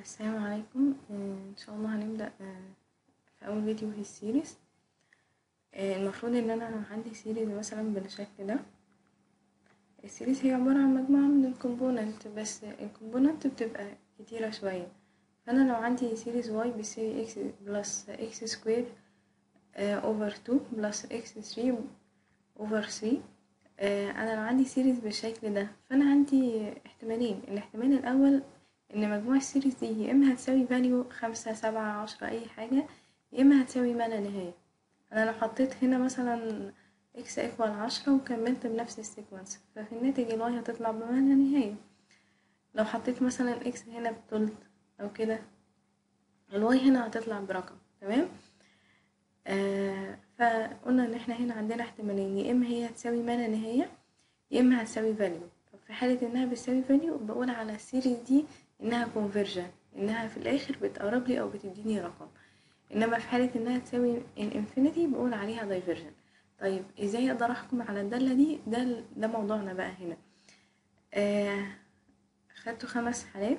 السلام عليكم آه، ان شاء الله هنبدأ آه، في اول فيديو في السيريز آه، المفروض ان انا عندي سيريز مثلا بالشكل ده السيريز هي عبارة عن مجموعة من الكومبوننت بس الكومبوننت بتبقى كتيرة شوية فانا لو عندي سيريز واي بيساوي اكس بلس اكس سكوير اوفر تو بلس اكس ثري اوفر ثري انا لو عندي سيريز بالشكل ده فانا عندي احتمالين الاحتمال الاول ان مجموع السيريز دي يا اما هتساوي فاليو خمسة سبعة عشرة اي حاجة يا اما هتساوي ما لا نهاية انا لو حطيت هنا مثلا اكس ايكوال عشرة وكملت بنفس السيكونس ففي الناتج الواي هتطلع بما لا نهاية لو حطيت مثلا اكس هنا بتلت او كده الواي هنا هتطلع برقم تمام آه فقلنا ان احنا هنا عندنا احتمالين يا اما هي هتساوي ما لا نهاية يا اما هتساوي فاليو طب في حالة انها بتساوي فاليو بقول على السيريز دي انها كونفرجن انها في الاخر بتقرب لي او بتديني رقم انما في حالة انها تساوي الانفينيتي بقول عليها دايفرجن طيب ازاي اقدر احكم على الدالة دي ده ده موضوعنا بقى هنا آه خدته خمس حالات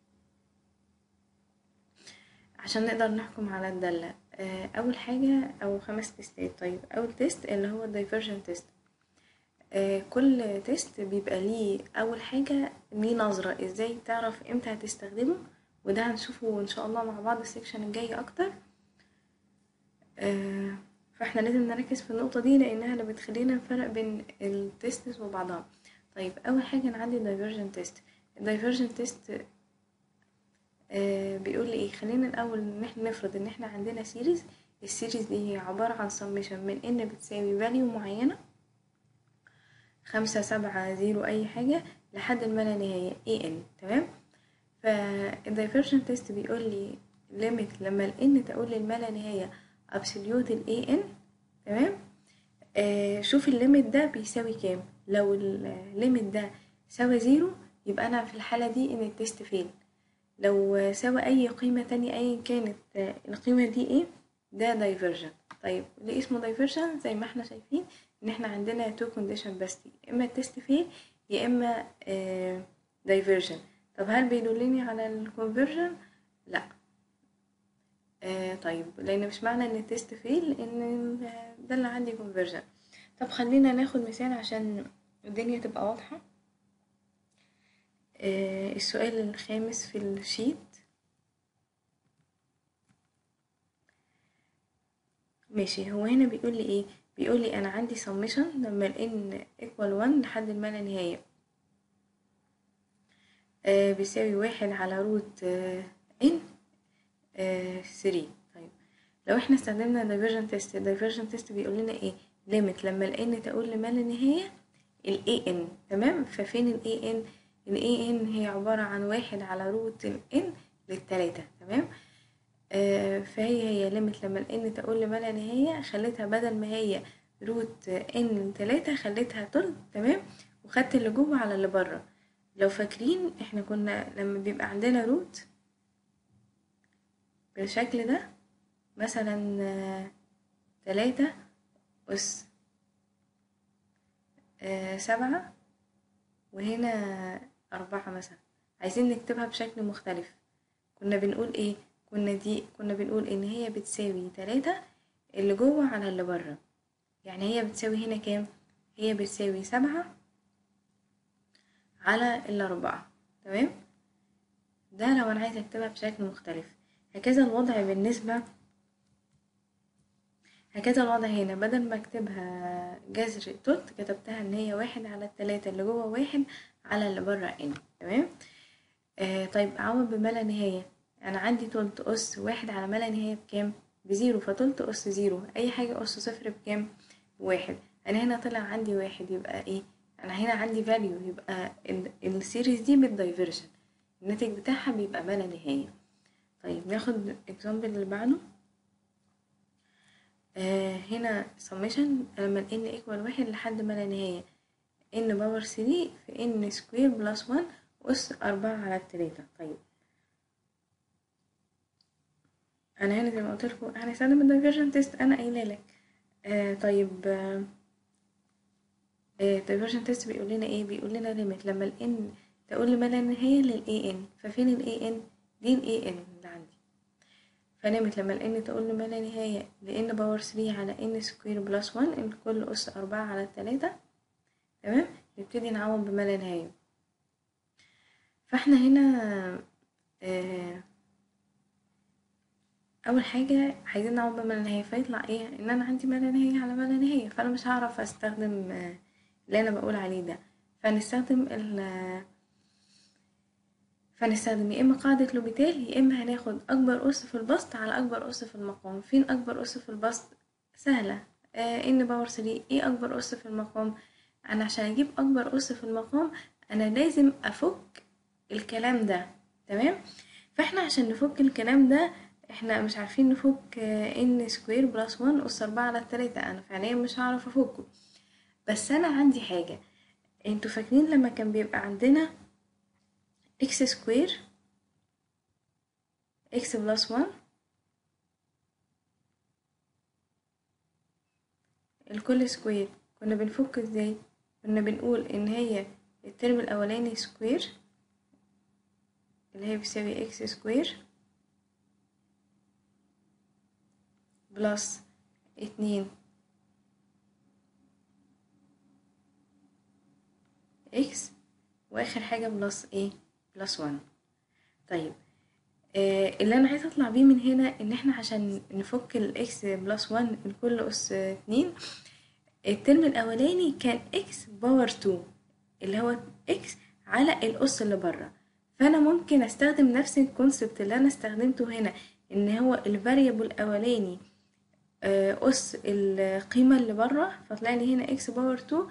عشان نقدر نحكم على الدالة آه اول حاجة او خمس تيستات طيب اول تيست اللي هو الدايفرجن تيست آه كل تيست بيبقى ليه اول حاجة ليه نظرة ازاي تعرف امتى هتستخدمه وده هنشوفه ان شاء الله مع بعض السكشن الجاي اكتر آه فاحنا لازم نركز في النقطة دي لانها اللي بتخلينا نفرق بين التيستس وبعضها طيب اول حاجة انا عندي divergent تيست الدايفرجن تيست آه بيقول لي ايه خلينا الاول ان احنا نفرض ان احنا عندنا سيريز السيريز دي هي عبارة عن summation من ان بتساوي value معينة خمسة سبعة زيرو أي حاجة لحد ما لا نهاية a n تمام فالدايفرجن تيست بيقول لي limit لما ال n تقول لي ما لا نهاية absolute ال a n تمام آه شوف الليميت ده بيساوي كام لو الليميت ده ساوى زيرو يبقى أنا في الحالة دي إن التيست فيل لو ساوى أي قيمة تانية أيا كانت آه القيمة دي ايه ده دايفرجن طيب ليه اسمه دايفرجن زي ما احنا شايفين ان احنا عندنا تو كونديشن بس يا اما التست فيل يا اما دايفرجن طب هل بيدلني على الكونفرجن لا آه طيب لان مش معنى ان التست فيل ان ده اللي عندي كونفرجن طب خلينا ناخد مثال عشان الدنيا تبقى واضحة آه السؤال الخامس في الشيت ماشي هو هنا بيقول لي ايه بيقول لي انا عندي summation لما ال n equal 1 لحد ما لا نهاية آه بيساوي واحد على روت آه n آه 3 طيب لو احنا استخدمنا divergent test divergent test بيقول لنا ايه limit لما ال n تقول لما لا نهاية ال a n تمام ففين ال a n ال a n هي عبارة عن واحد على روت ال n للتلاتة تمام آه فهي هي ليميت لما ال n تقول لما لا نهاية خليتها بدل ما هي روت n تلاتة خليتها تلت تمام وخدت اللي جوه على اللي بره لو فاكرين احنا كنا لما بيبقى عندنا روت بالشكل ده مثلا آه تلاتة أس آه سبعة وهنا أربعة مثلا عايزين نكتبها بشكل مختلف كنا بنقول ايه كنا دي كنا بنقول ان هي بتساوي تلاتة اللي جوه على اللي بره يعني هي بتساوي هنا كام هي بتساوي سبعة على الأربعة تمام ده لو أنا عايزة أكتبها بشكل مختلف هكذا الوضع بالنسبة هكذا الوضع هنا بدل ما أكتبها جذر تلت كتبتها إن هي واحد على التلاتة اللي جوه واحد على اللي بره ان تمام آه طيب أعوض بما لا نهاية أنا عندي تلت أس واحد على ما لا نهاية بكام بزيرو فتلت أس زيرو أي حاجة أس صفر بكام واحد انا هنا طلع عندي واحد يبقى ايه انا هنا عندي فاليو يبقى السيريز دي بالدايفرجن الناتج بتاعها بيبقى ما لا نهايه طيب ناخد اكزامبل اللي بعده آه هنا سميشن لما ال n ايكوال واحد لحد ما لا نهايه n باور 3 في n سكوير بلس 1 أس أربعة على التلاتة طيب أنا هنا زي ما قلت لكم هنستخدم الدايفرجن تيست أنا قايلة لك آه طيب divergent test بيقول لنا ايه بيقول لنا limit لما ال n تقول لما لا نهاية لل a n ففين ال a n دي ال a n اللي عندي فليميت لما ال n تقول لما لا نهاية ل n باور 3 على n سكوير بلس 1 الكل أس أربعة على التلاتة تمام نبتدي نعوض بما لا نهاية فاحنا هنا آه اول حاجه عايزين نعوض بما لا نهايه فيطلع ايه ان انا عندي ما لا نهايه على ما لا نهايه فانا مش هعرف استخدم آه اللي انا بقول عليه ده فنستخدم ال فنستخدم يا اما قاعده لوبيتال يا اما هناخد اكبر اس في البسط على اكبر اس في المقام فين اكبر اس في البسط سهله آه ان باور 3 ايه اكبر اس في المقام انا عشان اجيب اكبر اس في المقام انا لازم افك الكلام ده تمام فاحنا عشان نفك الكلام ده احنا مش عارفين نفك ان سكوير بلس 1 اس 4 على التلاتة انا فعليا مش هعرف افكه بس انا عندي حاجة انتوا فاكرين لما كان بيبقى عندنا اكس سكوير اكس بلس 1 الكل سكوير كنا بنفك ازاي كنا بنقول ان هي الترم الاولاني سكوير اللي هي بيساوي اكس سكوير بلس اتنين اكس واخر حاجة بلس ايه بلس وان طيب آه اللي انا عايزة اطلع بيه من هنا ان احنا عشان نفك الاكس بلس وان الكل اس اتنين الترم الاولاني كان اكس باور تو اللي هو اكس على الاس اللي بره فانا ممكن استخدم نفس الكونسبت اللي انا استخدمته هنا ان هو الفاريبل الاولاني اس القيمة اللي بره فطلع لي هنا اكس باور تو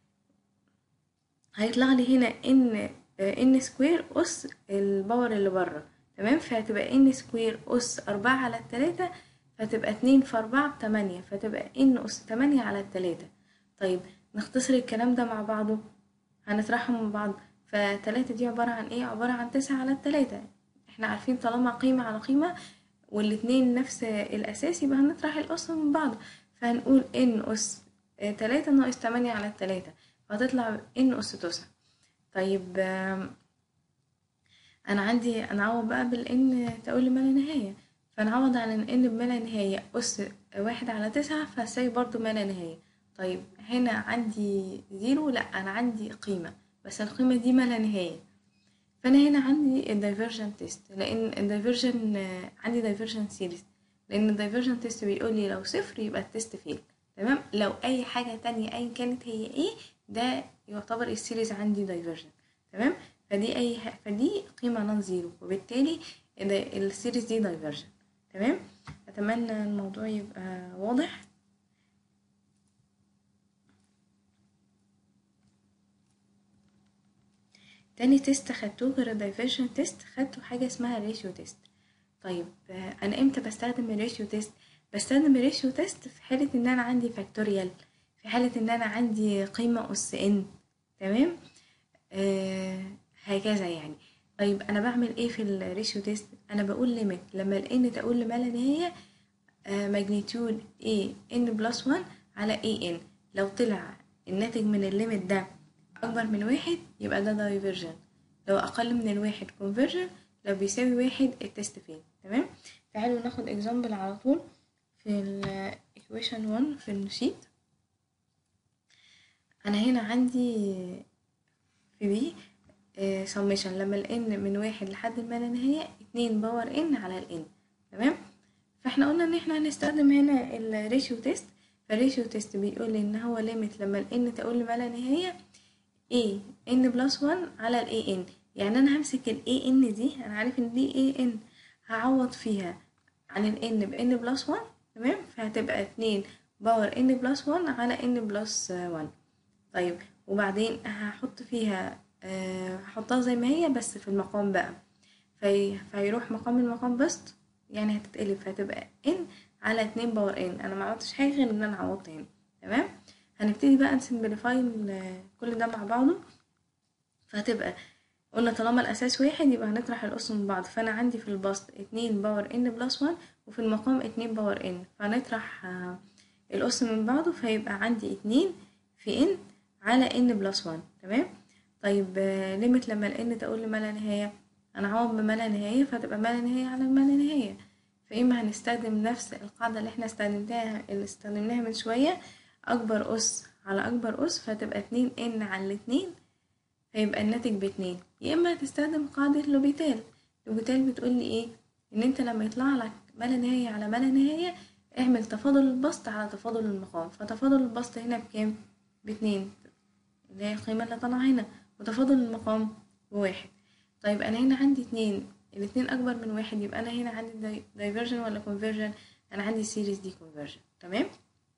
هيطلع لي هنا ان ان سكوير اس الباور اللي بره تمام فهتبقى ان سكوير اس أربعة على التلاتة فتبقى اتنين في أربعة بتمانية فتبقى ان اس تمانية على التلاتة طيب نختصر الكلام ده مع بعضه هنطرحهم من بعض فتلاتة دي عبارة عن ايه عبارة عن تسعة على التلاتة احنا عارفين طالما قيمة على قيمة والاتنين نفس الأساس يبقى هنطرح الأس من بعض فهنقول إن أس تلاتة ناقص تمانية على التلاتة فهتطلع إن أس تسعة طيب أنا عندي أنا أعوض بقى بالإن تقول ما لا نهاية فنعوض عن الإن بما لا نهاية أس واحد على تسعة فهساوي برضو ما لا نهاية طيب هنا عندي زيرو لأ أنا عندي قيمة بس القيمة دي ما لا نهاية فانا هنا عندي الدايفرجن تيست لان الدايفرجن عندي دايفرجن سيريز لان الدايفرجن تيست بيقول لي لو صفر يبقى التيست فيل تمام لو اي حاجه تانية ايا كانت هي ايه ده يعتبر السيريز عندي دايفرجن تمام فدي اي ح... فدي قيمه نون زيرو وبالتالي السيريز دي دايفرجن تمام اتمنى الموضوع يبقى واضح تاني تيست خدتوه غير الدايفرجن تيست خدتوا حاجة اسمها ريشيو تيست طيب أنا إمتى بستخدم الريشيو تيست بستخدم الريشيو تيست في حالة إن أنا عندي فاكتوريال في حالة إن أنا عندي قيمة أس إن تمام آه هكذا يعني طيب أنا بعمل إيه في الريشيو تيست أنا بقول ليميت لما ال n تقول لما لا نهاية آه ماجنيتيود a n بلس 1 على a n لو طلع الناتج من الليميت ده أكبر من واحد يبقى ده دايفرجن لو أقل من الواحد conversion لو بيساوي واحد التست فين تمام تعالوا ناخد example على طول في ال equation 1 في الشيت أنا هنا عندي في بي summation لما ال n من واحد لحد ما لا نهاية اتنين باور n على ال n تمام فاحنا قلنا ان احنا هنستخدم هنا الريشيو تيست فالريشيو تيست بيقول لي ان هو ليميت لما ال n تقول ما لا نهاية a n بلس 1 على ال a n يعني انا همسك ال a n دي انا عارف ان دي a n هعوض فيها عن ال n ب n بلس 1 تمام فهتبقى اتنين باور n بلس 1 على n بلس 1 طيب وبعدين هحط فيها أه هحطها زي ما هي بس في المقام بقى في... فهيروح مقام المقام بسط يعني هتتقلب فهتبقى n على اتنين باور n انا ما عملتش حاجه غير ان انا عوضت هنا تمام هنبتدي بقى نسمبليفاي كل ده مع بعضه فهتبقى قلنا طالما الاساس واحد يبقى هنطرح الاس من بعض فانا عندي في البسط اتنين باور n بلس 1 وفي المقام اتنين باور n فهنطرح الاس من بعضه فيبقى عندي اتنين في n على n بلس 1 تمام طيب ليميت لما ال n تقول لما لا نهايه هنعوض بما لا نهاية فتبقى ما لا نهاية على ما لا نهاية فإما هنستخدم نفس القاعدة اللي احنا استخدمناها اللي استخدمناها من شوية أكبر أس على أكبر أس فتبقى اتنين إن على الاتنين فيبقى الناتج باتنين يا إما هتستخدم قاعدة لوبيتال لوبيتال بتقولي إيه إن أنت لما يطلع لك ما لا نهاية على ما لا نهاية اعمل تفاضل البسط على تفاضل المقام فتفاضل البسط هنا بكام؟ باتنين اللي هي القيمة اللي طالعة هنا وتفاضل المقام بواحد طيب أنا هنا عندي اتنين الاتنين أكبر من واحد يبقى أنا هنا عندي دايفرجن ولا كونفرجن أنا عندي سيريز دي كونفرجن تمام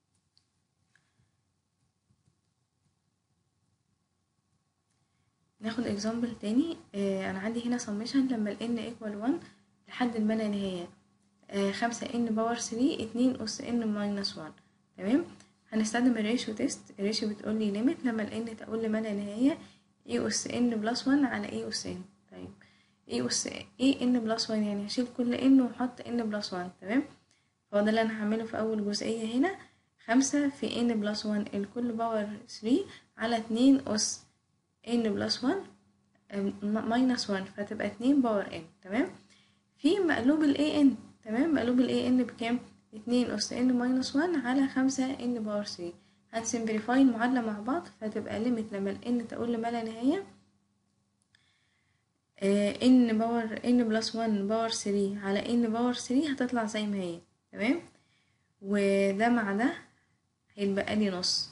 ناخد اكزامبل تاني آه أنا عندي هنا سميشن لما ال n equal 1 لحد ما لا نهاية آه خمسة n باور 3 اتنين أس n ماينس 1 تمام هنستخدم الريشيو تيست الريشيو بتقولي ليميت لما ال n تقول لما لا نهاية e أس n بلس 1 على e أس n طيب e أس e n بلس 1 يعني هشيل كل n وأحط n بلس 1 تمام فهو ده اللي أنا هعمله في أول جزئية هنا خمسة في n بلس 1 الكل باور 3 على اتنين أس n بلس 1 ماينس 1 فتبقى اتنين باور n تمام في مقلوب ال an تمام مقلوب ال an بكام اتنين أس n ماينس 1 على خمسة n باور 3 هنسمبليفاي المعادلة مع بعض فتبقى ليميت لما ال n تقول لما لا نهاية آه n باور n بلس 1 باور 3 على n باور 3 هتطلع زي ما هي تمام وده مع ده هيتبقى لي نص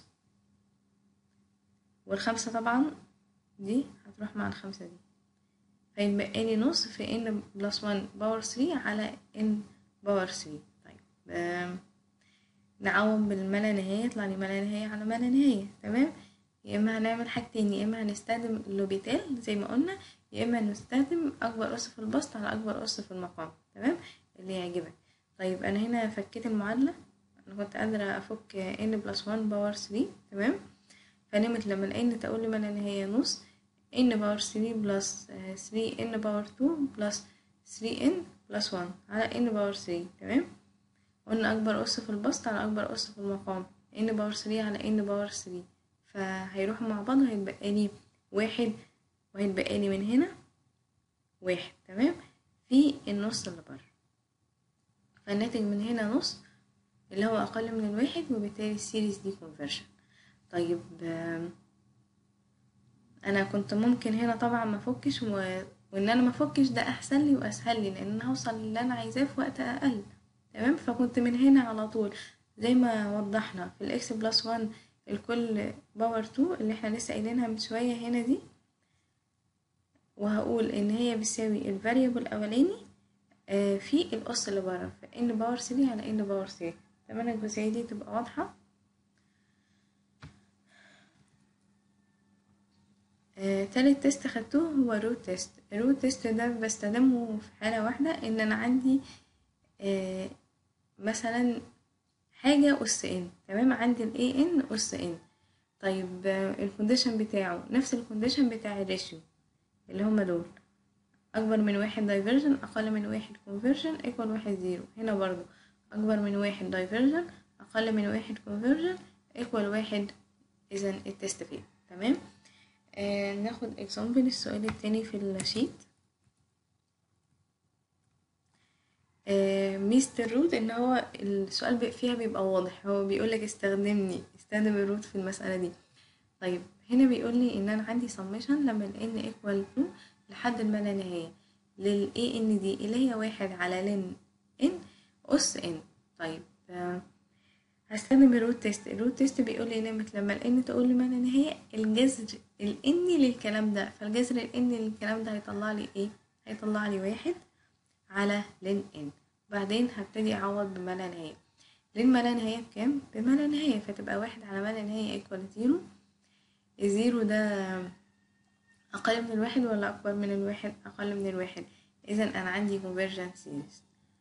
والخمسة طبعا دي هتروح مع الخمسة دي فيتبقى لي نص في n بلس 1 باور 3 على n باور 3 طيب آه نعوض بالما لا نهاية يطلع لي ما لا نهاية على ما لا نهاية تمام يا اما هنعمل حاجتين يا اما هنستخدم اللوبيتال زي ما قلنا يا اما نستخدم اكبر اس في البسط على اكبر اس في المقام تمام اللي يعجبك طيب انا هنا فكيت المعادلة انا كنت قادرة افك n بلس 1 باور 3 تمام فنمت لما ال n تقول لي ما لا نهاية نص n باور 3 بلس 3 n باور 2 بلس 3 n بلس 1 على n باور 3 تمام قلنا أكبر أس في البسط على أكبر أس في المقام n باور 3 على n باور 3 فهيروحوا مع بعض وهيتبقى لي واحد وهيتبقى لي من هنا واحد تمام في النص اللي بره فالناتج من هنا نص اللي هو أقل من الواحد وبالتالي السيريز دي كونفرشن طيب أنا كنت ممكن هنا طبعا مفكش و... وإن أنا مفكش ده أحسن لي وأسهل لي لأن أنا هوصل للي أنا عايزاه في وقت أقل تمام فكنت من هنا على طول زي ما وضحنا في الاكس بلس 1 الكل باور 2 اللي احنا لسه قايلينها من شويه هنا دي وهقول ان هي بتساوي الفاريبل الاولاني آه في الاس اللي بره فان باور 3 على ان باور 3 تمام الجزئيه دي تبقى واضحه آه، تالت تيست خدتوه هو روت تيست الروت تيست ده بستخدمه في حالة واحدة ان انا عندي آه مثلا حاجة أس إن تمام عندي ال إن أس إن طيب آه الكونديشن بتاعه نفس الكونديشن بتاع الريشيو اللي هما دول أكبر من واحد دايفرجن أقل من واحد كونفرجن إيكوال واحد زيرو هنا برضو أكبر من واحد دايفرجن أقل من واحد كونفرجن إيكوال واحد إذا التست فين تمام آه ناخد اكزامبل السؤال التاني في الشيت آه ميزة الروت ان هو السؤال فيها بيبقى واضح هو بيقولك استخدمني استخدم الروت في المسألة دي طيب هنا بيقولي ان انا عندي سميشن لما ال n equal 2 لحد ما لا نهاية لل a n دي اللي هي واحد على لن n أس n طيب آه هستخدم الروت تيست الروت تيست بيقول لي ليميت لما ال n تقول لي ما لا نهاية الجذر ال n للكلام ده فالجذر ال n للكلام ده هيطلع لي ايه هيطلع لي واحد على لن ان بعدين هبتدي اعوض بما لا نهاية لن ما لا نهاية بكام بما لا نهاية فتبقى واحد على ما لا نهاية ايكوال زيرو الزيرو ده اقل من الواحد ولا اكبر من الواحد اقل من الواحد اذا انا عندي convergent series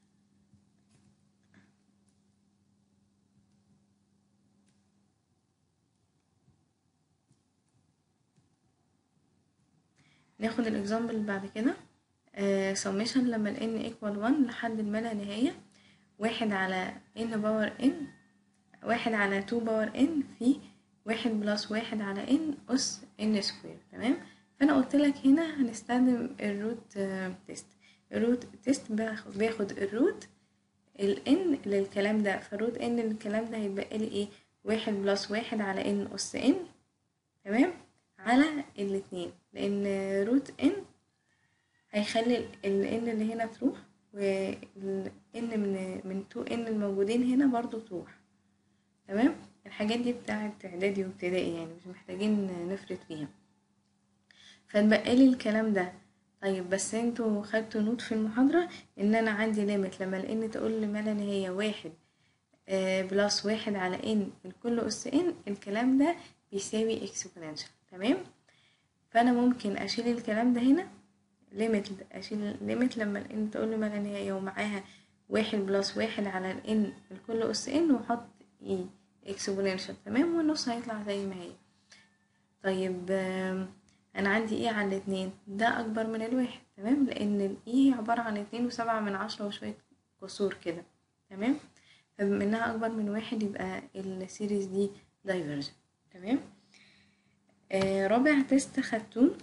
ناخد الاكزامبل بعد كده سميشن uh, لما ال n equal 1 لحد ما لا نهاية واحد على n باور n واحد على 2 باور n في واحد بلس واحد على n أس n سكوير تمام فانا قلت لك هنا هنستخدم الروت تيست الروت تيست باخد بياخد الروت الان للكلام ده فالروت ان للكلام ده هيبقى لي ايه واحد بلس واحد على ان اس ان تمام على الاتنين لان روت ان هيخلي ال ان اللي هنا تروح وال ان من من 2 ان الموجودين هنا برضو تروح تمام الحاجات دي بتاعت اعدادي وابتدائي يعني مش محتاجين نفرط فيها فاتبقى لي الكلام ده طيب بس انتوا خدتوا نوت في المحاضرة ان انا عندي ليميت لما الان تقول لي ما لا نهاية واحد آه بلس واحد على ان الكل اس ان الكلام ده بيساوي اكسبوننشال تمام فانا ممكن اشيل الكلام ده هنا ليميت اشيل ليميت لما الان تقول لي ما لا نهاية ومعاها واحد بلس واحد على الان الكل اس ان واحط ايه اكسبوننشال تمام والنص هيطلع زي ما هي طيب آه انا عندي ايه على الاتنين ده اكبر من الواحد تمام لان الاي عبارة عن اتنين وسبعة من عشرة وشوية كسور كده تمام فبما انها اكبر من واحد يبقى السيريز دي دايفرجن تمام آه رابع تيست خدتوه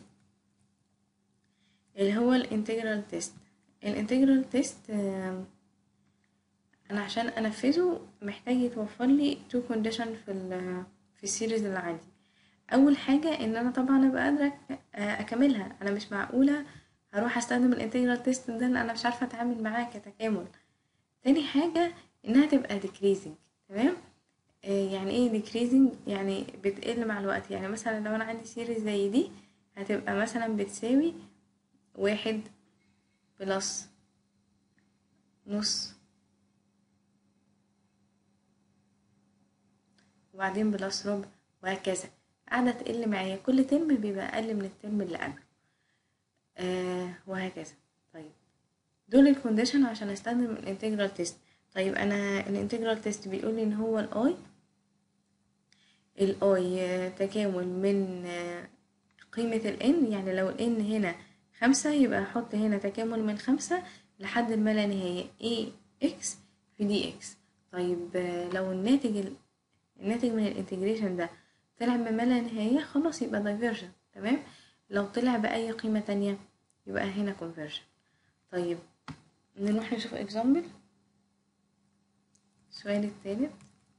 اللي هو الانتجرال تيست الانتجرال تيست آه انا عشان انفذه محتاج يتوفر لي تو كونديشن في ال في السيريز اللي عندي اول حاجه ان انا طبعا ابقى قادره اكملها انا مش معقوله هروح استخدم الانتجرال تيست ده اللي انا مش عارفه اتعامل معاه كتكامل تاني حاجه انها تبقى decreasing تمام آه يعني ايه decreasing يعني بتقل مع الوقت يعني مثلا لو انا عندي سيريز زي دي هتبقى مثلا بتساوي واحد بلس نص وبعدين بلس ربع وهكذا قاعدة تقل معايا كل ترم بيبقى أقل من الترم اللي قبله آه وهكذا طيب دول الكونديشن عشان استخدم الانتجرال تيست طيب انا الانتجرال تيست بيقول لي ان هو الاي الاي تكامل من قيمة الان يعني لو الان هنا خمسة يبقى احط هنا تكامل من خمسة لحد ما لا نهاية a x في دي اكس طيب لو الناتج الناتج من الانتجريشن ده طلع بما لا نهاية خلاص يبقى دايفرجن تمام لو طلع بأي قيمة تانية يبقى هنا conversion طيب نروح نشوف example السؤال التالت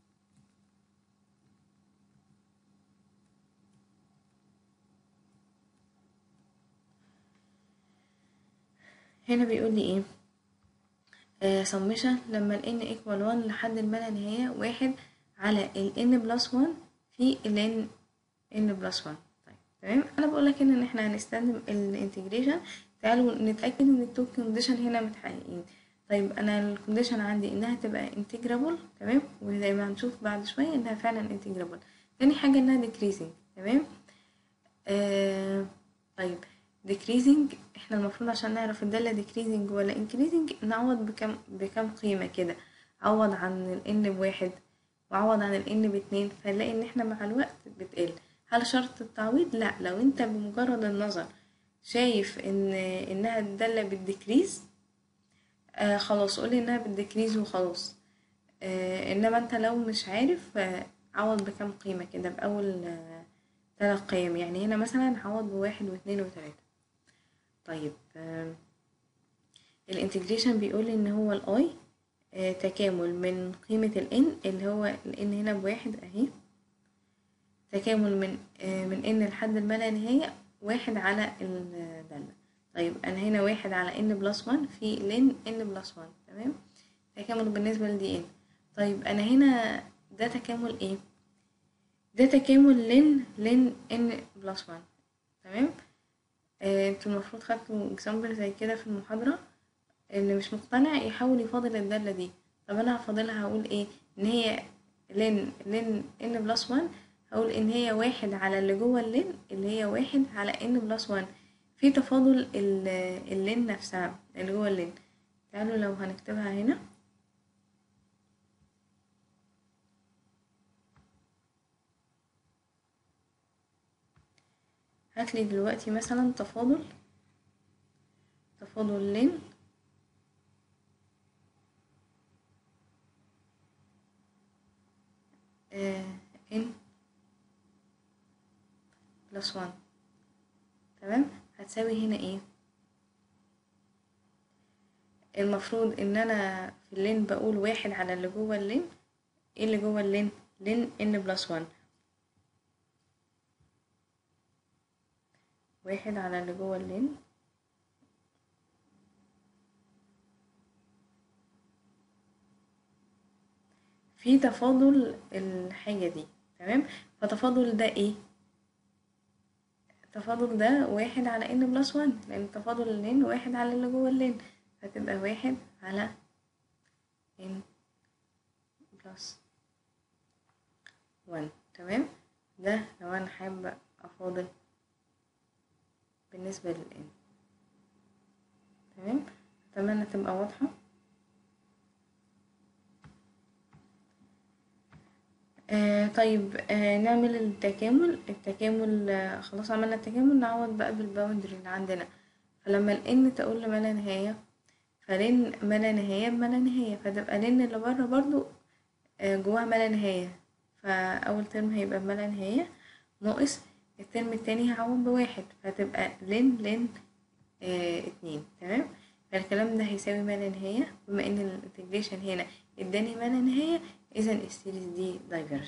هنا بيقول لي ايه آه summation لما ال n equal 1 لحد ما لا نهاية واحد على ال n plus 1 في ال n n plus 1 طيب تمام انا بقول لك ان احنا هنستخدم الانتجريشن تعالوا نتاكد ان التو كونديشن هنا متحققين طيب انا الكونديشن عندي انها تبقى انتجرابل تمام وزي ما هنشوف بعد شويه انها فعلا انتجرابل تاني حاجه انها ديكريزنج تمام آه طيب decreasing احنا المفروض عشان نعرف الدالة decreasing ولا increasing نعوض بكم بكم قيمة كده عوض عن ال n بواحد وعوض عن ال n باتنين فنلاقي ان احنا مع الوقت بتقل هل شرط التعويض لا لو انت بمجرد النظر شايف ان انها الدالة بتديكريز آه خلاص قولي انها بتديكريز وخلاص آه انما انت لو مش عارف آه عوض بكم قيمة كده بأول آه تلات قيم يعني هنا مثلا عوض بواحد واتنين وتلاتة طيب آه الانتجريشن بيقول ان هو الاي آه تكامل من قيمة ال n اللي هو ال n هنا بواحد اهي تكامل من آه من n لحد ما لا نهاية واحد على الدالة طيب انا هنا واحد على n بلس one في لن n بلس one تمام تكامل بالنسبة لدي n طيب انا هنا ده تكامل ايه ده تكامل لن لن n بلس one تمام آه انتوا المفروض خدتوا اكزامبل زي كده في المحاضرة اللي مش مقتنع يحاول يفاضل الدالة دي طب انا هفاضلها هقول ايه ان هي لن لن n بلس one هقول ان هي واحد على اللي جوه اللين اللي هي واحد على n بلس one في تفاضل اللين نفسها اللي جوه اللين تعالوا لو هنكتبها هنا هاتلي دلوقتي مثلا تفاضل تفاضل لين آه n بلس 1 تمام هتساوي هنا ايه المفروض ان انا في اللين بقول واحد على اللي جوه اللين ايه اللي جوه اللين لين ان بلس وان واحد على اللي جوه اللين في تفاضل الحاجة دي تمام فتفاضل ده ايه التفاضل ده واحد على ان بلس وان لان تفاضل اللين واحد على اللي جوه اللين فتبقى واحد على ان بلس وان تمام ده لو انا حابة افاضل بالنسبة للان تمام اتمنى تبقى واضحة آه طيب آه نعمل التكامل التكامل آه خلاص عملنا التكامل نعوض بقى بالباوندري اللي عندنا فلما الان تقول لما لا نهاية فلن ما لا نهاية بما لا نهاية فتبقى لن اللي بره برضو آه جواها ما لا نهاية فأول ترم هيبقى بما لا نهاية ناقص الترم التاني هعوض بواحد فتبقى لن لن آه اتنين تمام فالكلام ده هيساوي ما لا نهاية بما ان الانتجريشن هنا اداني ما لا نهاية اذا السيريز دي دايفرجن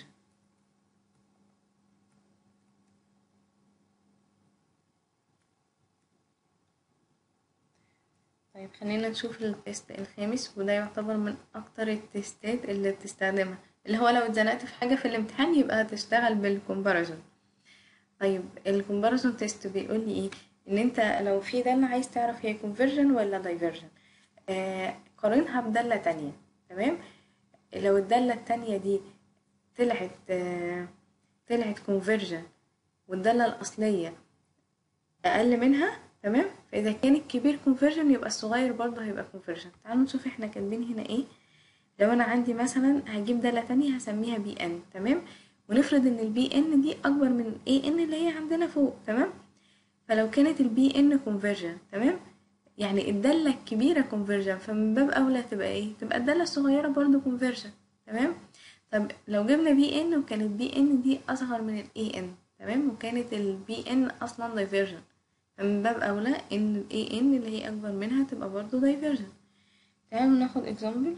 طيب خلينا نشوف التست الخامس وده يعتبر من اكتر التستات اللي بتستخدمها اللي هو لو اتزنقت في حاجة في الامتحان يبقى هتشتغل بالكومباريزون طيب الكومباريزون تيست بيقول لي ايه ان انت لو في دالة عايز تعرف هي كونفرجن ولا دايفرجن آه قارنها بدالة تانية تمام لو الدالة التانية دي طلعت آه طلعت كونفرجن والدالة الأصلية أقل منها تمام فإذا كان الكبير كونفرجن يبقى الصغير برضه هيبقى كونفرجن تعالوا نشوف احنا كاتبين هنا ايه لو أنا عندي مثلا هجيب دالة تانية هسميها بي ان تمام ونفرض ان البي ان دي أكبر من اي ان اللي هي عندنا فوق تمام فلو كانت البي ان كونفرجن تمام يعني الدالة الكبيرة كونفرجن فمن باب أولى تبقى ايه تبقى الدالة الصغيرة برضو كونفرجن تمام طب لو جبنا بي ان وكانت بي ان دي أصغر من الاي ان تمام وكانت البي ان أصلا دايفرجن فمن باب أولى ان الاي ان اللي هي أكبر منها تبقى برضو دايفرجن تعالوا ناخد اكزامبل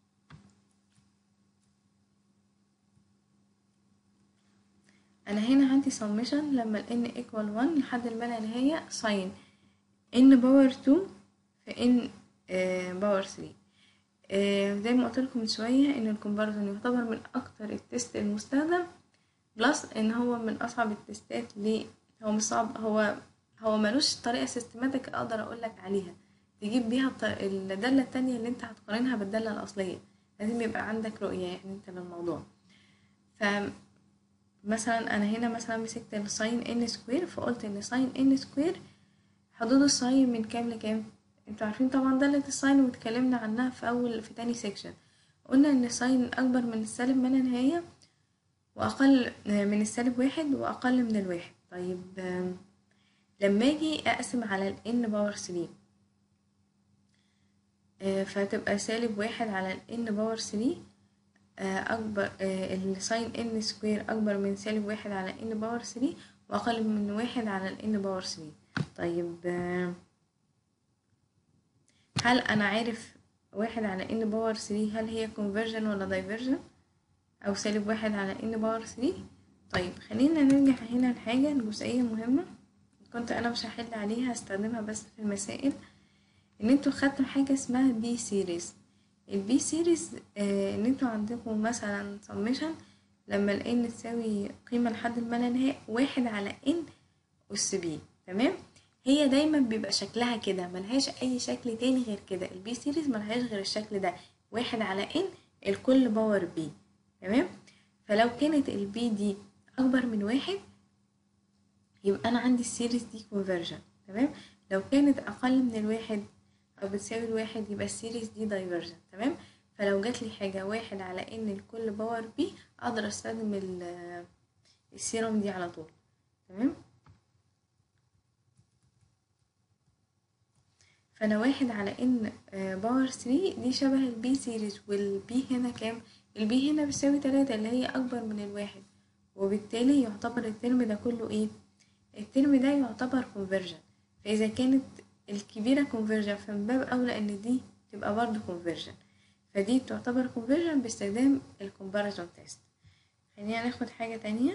أنا هنا عندي سمشن لما ال n equal 1 لحد ما لا نهاية ساين n باور 2 في n باور 3 آه زي ما قلت لكم من شوية ان الكومباريزون يعتبر من اكتر التست المستخدم بلس ان هو من اصعب التستات ليه هو مش صعب هو هو ملوش طريقة سيستماتيك اقدر اقولك عليها تجيب بيها الدالة التانية اللي انت هتقارنها بالدالة الاصلية لازم يبقى عندك رؤية يعني انت للموضوع ف مثلا انا هنا مثلا مسكت الساين ان سكوير فقلت ان ساين ان سكوير حدود الساين من كام لكام انتوا عارفين طبعا دالة الساين واتكلمنا عنها في اول في تاني سيكشن قلنا ان الساين اكبر من السالب ما لا نهاية واقل من السالب واحد واقل من الواحد طيب لما اجي اقسم على ال n باور 3 فتبقى سالب واحد على ال n باور 3 اكبر الساين ان سكوير اكبر من سالب واحد على ان باور 3 واقل من واحد على الان باور 3 طيب هل انا عارف واحد على ان باور 3 هل هي كونفرجن ولا دايفرجن او سالب واحد على ان باور 3 طيب خلينا نرجع هنا لحاجة لجزئية مهمة كنت انا مش هحل عليها هستخدمها بس في المسائل ان انتوا خدتوا حاجة اسمها بي سيريز البي سيريز آه ان انتوا عندكم مثلا سمشن لما ال n تساوي قيمة لحد ما لا نهاية واحد على n أس بي تمام هي دايما بيبقى شكلها كده ملهاش أي شكل تاني غير كده البي سيريز ملهاش غير الشكل ده واحد على n الكل باور بي تمام فلو كانت البي دي أكبر من واحد يبقى أنا عندي السيريز دي كونفرجن تمام لو كانت أقل من الواحد او بتساوي الواحد يبقى السيريز دي دايفرجن تمام فلو جات لي حاجه واحد على ان الكل باور بي اقدر استخدم السيرم دي على طول تمام فانا واحد على ان باور 3 دي شبه البي سيريز والبي هنا كام البي هنا بتساوي تلاتة اللي هي اكبر من الواحد وبالتالي يعتبر الترم ده كله ايه الترم ده يعتبر conversion فإذا كانت الكبيرة conversion فمن باب أولى إن دي تبقى برضه conversion فدي تعتبر conversion باستخدام ال comparison test خلينا ناخد حاجة تانية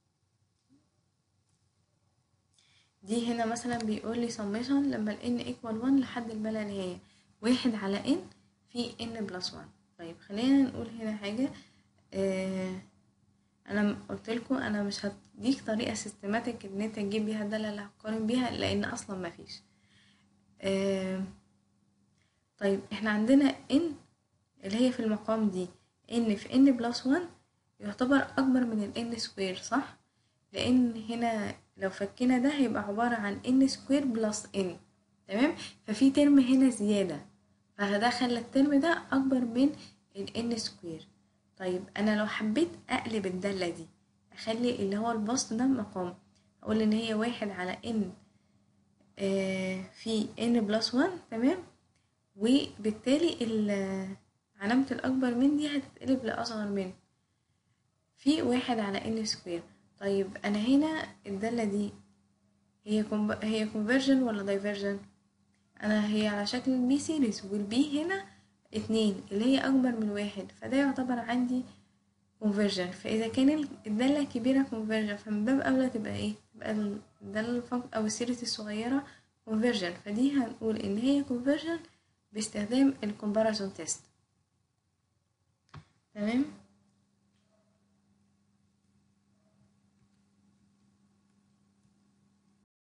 دي هنا مثلا بيقول لي summation لما ال n equal 1 لحد ما لا نهاية واحد على n في n plus 1 طيب خلينا نقول هنا حاجة آه انا قلت لكم انا مش هديك طريقه سيستماتيك ان انت تجيب بيها الداله اللي هتقارن بيها لان اصلا ما فيش آه طيب احنا عندنا n اللي هي في المقام دي n في n بلس 1 يعتبر اكبر من ال n سكوير صح لان هنا لو فكينا ده هيبقى عباره عن n سكوير بلس n تمام ففي ترم هنا زياده فده خلى الترم ده اكبر من ال n سكوير طيب انا لو حبيت اقلب الدالة دي اخلي اللي هو البسط ده مقام اقول ان هي واحد على ان آه في ان بلس وان تمام وبالتالي علامة الاكبر من دي هتتقلب لاصغر من في واحد على ان سكوير طيب انا هنا الدالة دي هي كومب... هي كونفرجن ولا دايفرجن انا هي على شكل البي سيريز والبي هنا اتنين اللي هي أكبر من واحد فده يعتبر عندي conversion فإذا كان الدالة كبيرة conversion فمن باب أولى تبقى ايه تبقى الدالة أو السيريز الصغيرة conversion فدي هنقول إن هي conversion باستخدام ال comparison test تمام